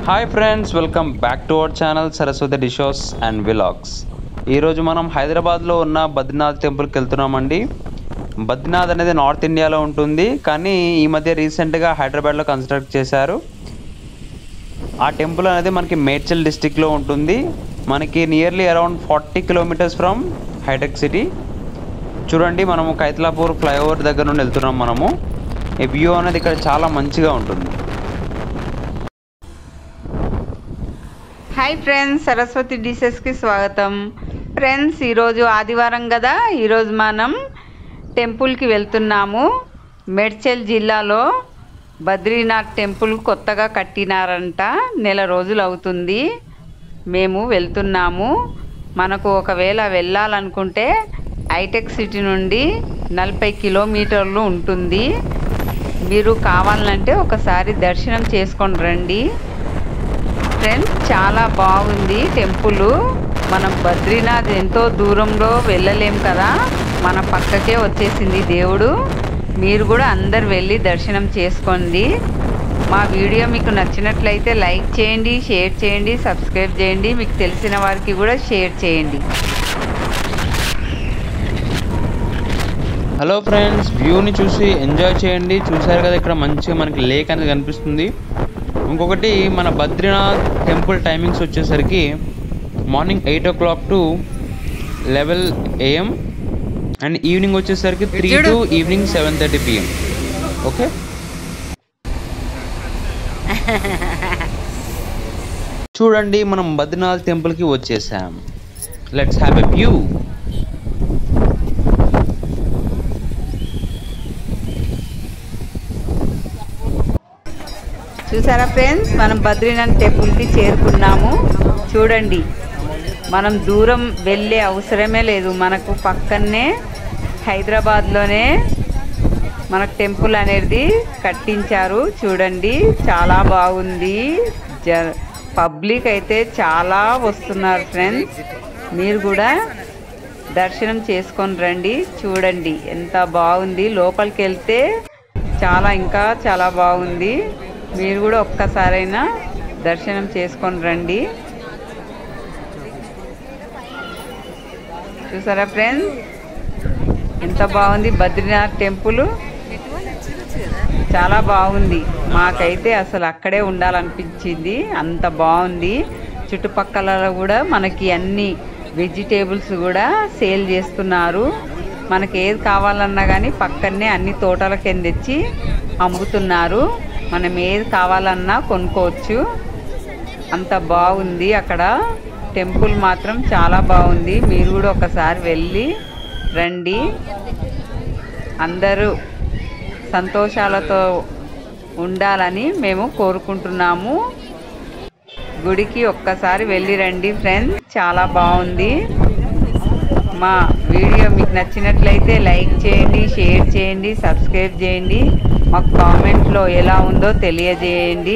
hi friends welcome back to our channel Saraswati dishes and vlogs ఈరోజు మనం హైదరాబాద్లో ఉన్న బద్రీనాథ్ టెంపుల్కి వెళ్తున్నామండి బద్రీనాథ్ అనేది నార్త్ ఇండియాలో ఉంటుంది కానీ ఈ మధ్య రీసెంట్గా హైదరాబాద్లో కన్స్ట్రక్ట్ చేశారు ఆ టెంపుల్ అనేది మనకి మేడ్చల్ డిస్టిక్లో ఉంటుంది మనకి nearly around forty kilometres from హైటెక్ సిటీ చూడండి మనము కైతలాపూర్ ఫ్లైఓవర్ దగ్గర నుండి వెళ్తున్నాం మనము ఈ వ్యూ అనేది ఇక్కడ చాలా మంచిగా ఉంటుంది హాయ్ ఫ్రెండ్స్ సరస్వతి డిషెస్కి స్వాగతం ఫ్రెండ్స్ ఈరోజు ఆదివారం కదా ఈరోజు మనం టెంపుల్కి వెళ్తున్నాము మేడ్చల్ జిల్లాలో బద్రీనాథ్ టెంపుల్ కొత్తగా కట్టినారంట నెల రోజులు అవుతుంది మేము వెళ్తున్నాము మనకు ఒకవేళ వెళ్ళాలనుకుంటే హైటెక్ సిటీ నుండి నలభై కిలోమీటర్లు ఉంటుంది మీరు కావాలంటే ఒకసారి దర్శనం చేసుకొని రండి ఫ్రెండ్స్ చాలా బాగుంది టెంపుల్ మనం బద్రీనాథ్ ఎంతో దూరంలో వెళ్ళలేం కదా మన పక్కకే వచ్చేసింది దేవుడు మీరు కూడా అందరు వెళ్ళి దర్శనం చేసుకోండి మా వీడియో మీకు నచ్చినట్లయితే లైక్ చేయండి షేర్ చేయండి సబ్స్క్రైబ్ చేయండి మీకు తెలిసిన వారికి కూడా షేర్ చేయండి హలో ఫ్రెండ్స్ వ్యూని చూసి ఎంజాయ్ చేయండి చూసారు కదా ఇక్కడ మంచిగా మనకి లేక్ అనేది కనిపిస్తుంది ఇంకొకటి మన బద్రీనాథ్ టెంపుల్ టైమింగ్స్ వచ్చేసరికి morning eight o'clock to eleven AM and evening వచ్చేసరికి three to evening seven thirty PM okay చూడండి మనం బద్రీనాథ్ టెంపుల్కి వచ్చేసాం లెట్స్ హ్యావ్ ఎ వ్యూ చూసారా ఫ్రెండ్స్ మనం బద్రీనాథ్ టెంపుల్కి చేరుకున్నాము చూడండి మనం దూరం వెళ్ళే అవసరమే లేదు మనకు పక్కనే హైదరాబాద్లోనే మనకు టెంపుల్ అనేది కట్టించారు చూడండి చాలా బాగుంది జ పబ్లిక్ అయితే చాలా వస్తున్నారు ఫ్రెండ్స్ మీరు కూడా దర్శనం చేసుకొని రండి చూడండి ఎంత బాగుంది లోపలికి వెళ్తే చాలా ఇంకా చాలా బాగుంది మీరు కూడా ఒక్కసారైనా దర్శనం చేసుకొని రండి చూసారా ఫ్రెండ్స్ ఎంత బాగుంది బద్రీనాథ్ టెంపుల్ చాలా బాగుంది మాకైతే అసలు అక్కడే ఉండాలనిపించింది అంత బాగుంది చుట్టుపక్కల కూడా మనకి అన్ని వెజిటేబుల్స్ కూడా సేల్ చేస్తున్నారు మనకి ఏది కావాలన్నా కానీ పక్కనే అన్ని తోటల కింద తెచ్చి అమ్ముతున్నారు మనం ఏది కావాలన్నా కొనుక్కోవచ్చు అంత బాగుంది అక్కడ టెంపుల్ మాత్రం చాలా బాగుంది మీరు కూడా ఒకసారి వెళ్ళి రండి అందరూ సంతోషాలతో ఉండాలని మేము కోరుకుంటున్నాము గుడికి ఒక్కసారి వెళ్ళి రండి ఫ్రెండ్స్ చాలా బాగుంది మా వీడియో మీకు నచ్చినట్లయితే లైక్ చేయండి షేర్ చేయండి సబ్స్క్రైబ్ చేయండి మాకు కామెంట్లో ఎలా ఉందో తెలియజేయండి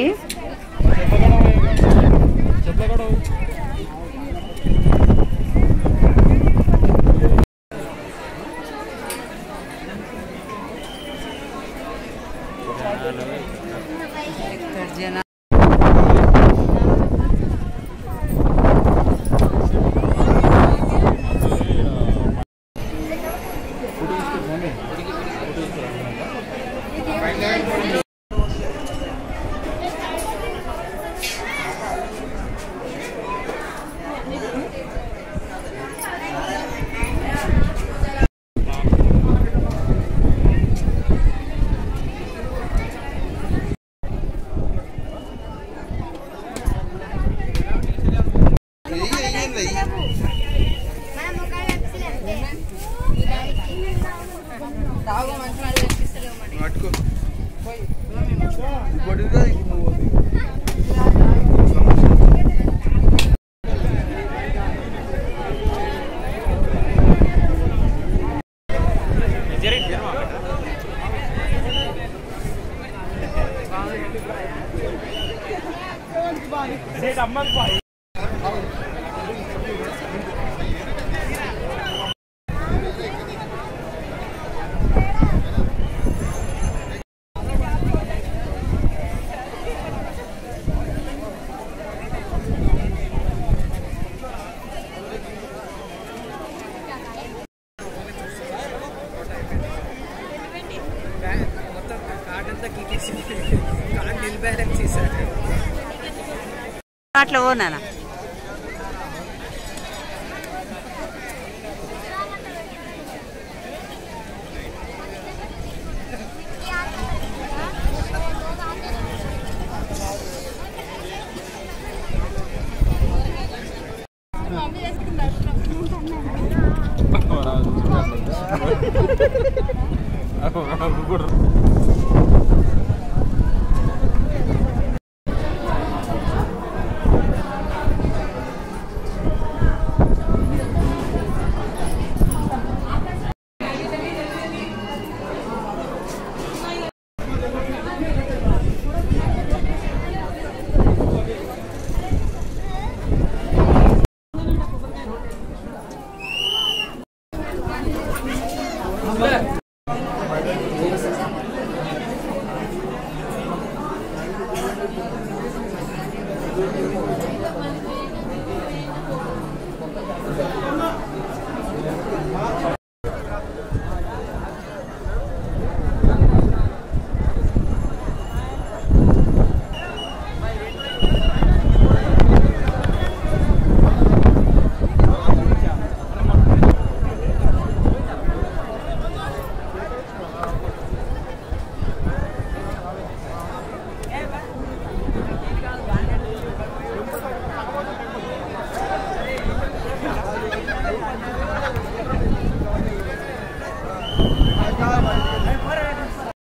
అట్లా పోనా Thank